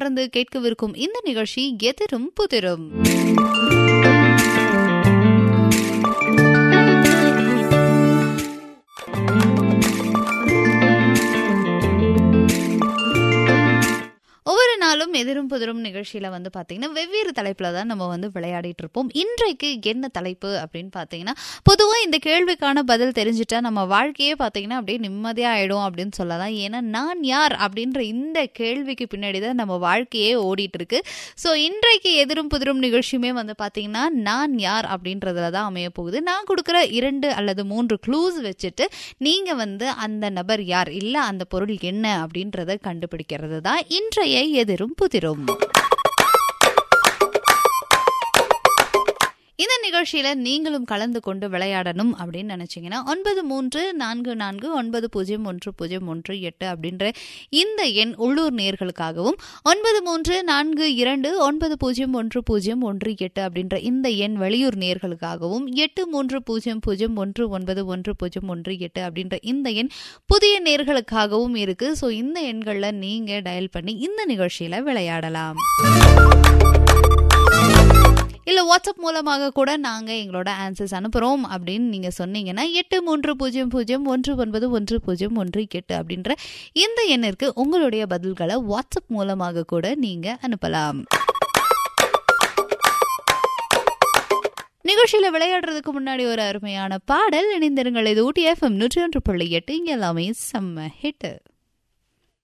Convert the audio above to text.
தொடர்ந்து கேட்கவிருக்கும் இந்த நிகழ்ச்சி எதிரும் புதிரும் ஒவ்வொரு நாளும் எதிரும் புதிரும் நிகழ்ச்சியில வந்து பாத்தீங்கன்னா வெவ்வேறு தலைப்புல தான் நம்ம வந்து விளையாடிட்டு இருப்போம் இன்றைக்கு என்ன தலைப்பு அப்படின்னு பாத்தீங்கன்னா பொதுவா இந்த கேள்விக்கான பதில் தெரிஞ்சுட்டா நம்ம வாழ்க்கையே பாத்தீங்கன்னா அப்படியே நிம்மதியா ஆயிடும் அப்படின்னு சொல்லலாம் ஏன்னா நான் யார் அப்படின்ற இந்த கேள்விக்கு பின்னாடி தான் நம்ம வாழ்க்கையே ஓடிட்டு இருக்கு ஸோ இன்றைக்கு எதிரும் புதிரும் நிகழ்ச்சியுமே வந்து பாத்தீங்கன்னா நான் யார் அப்படின்றதுல தான் அமைய போகுது நான் கொடுக்குற இரண்டு அல்லது மூன்று க்ளூஸ் வச்சுட்டு நீங்க வந்து அந்த நபர் யார் இல்ல அந்த பொருள் என்ன அப்படின்றத கண்டுபிடிக்கிறது தான் இன்றைய எதிரும் புதிரும் இந்த நிகழ்ச்சியில நீங்களும் கலந்து கொண்டு விளையாடணும் அப்படின்னு நினைச்சீங்கன்னா ஒன்பது மூன்று நான்கு நான்கு ஒன்பது பூஜ்ஜியம் ஒன்று பூஜ்ஜியம் ஒன்று எட்டு அப்படின்ற இந்த எண் உள்ளூர் நேர்களுக்காகவும் ஒன்பது மூன்று நான்கு இரண்டு ஒன்பது பூஜ்ஜியம் ஒன்று பூஜ்ஜியம் ஒன்று எட்டு அப்படின்ற இந்த எண் வெளியூர் நேர்களுக்காகவும் எட்டு மூன்று பூஜ்ஜியம் பூஜ்ஜியம் ஒன்று ஒன்பது ஒன்று பூஜ்ஜியம் ஒன்று எட்டு அப்படின்ற இந்த எண் புதிய நேர்களுக்காகவும் இருக்கு ஸோ இந்த எண்களில் நீங்க டயல் பண்ணி இந்த நிகழ்ச்சியில விளையாடலாம் இல்லை வாட்ஸ்அப் மூலமாக கூட நாங்கள் எங்களோட ஆன்சர்ஸ் அனுப்புகிறோம் அப்படின்னு நீங்கள் சொன்னீங்கன்னா எட்டு மூன்று பூஜ்ஜியம் பூஜ்ஜியம் ஒன்று ஒன்பது ஒன்று பூஜ்ஜியம் ஒன்று எட்டு அப்படின்ற இந்த எண்ணிற்கு உங்களுடைய பதில்களை வாட்ஸ்அப் மூலமாக கூட நீங்கள் அனுப்பலாம் நிகழ்ச்சியில விளையாடுறதுக்கு முன்னாடி ஒரு அருமையான பாடல் இணைந்திருங்கள் இது ஊட்டி எஃப்எம் நூற்றி ஒன்று புள்ளி எட்டு இங்கே எல்லாமே செம்ம ஹிட்டு